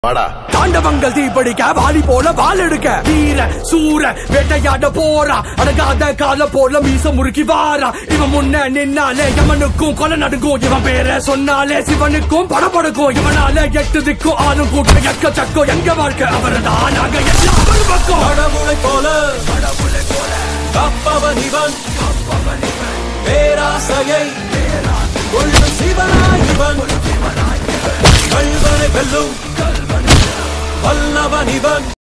வாடா தாண்டவங்கள் தீப்படிக்க வாலி போல வால் எடுக்க வீர சூர வேட்டையாட போறா அடங்காத கால போல மீச முறுக்கி வாரா இவன் முன்ன நின்னாலே யமனுக்கும் கொலை நடுங்கும் இவன் பேர சொன்னாலே சிவனுக்கும் படபடுக்கும் இவனால எட்டு திக்கும் ஆளும் கூட்டம் எக்க சக்கம் எங்க வாழ்க்கை அவர்தான் நாங்க எல்லாம் ஒரு பக்கம் கடவுளை போல கப்பவன் இவன் பேராசையை கொள்ளும் சிவனாய் இவன் கல்வனை வெல்லும் வல்லவன் இவன்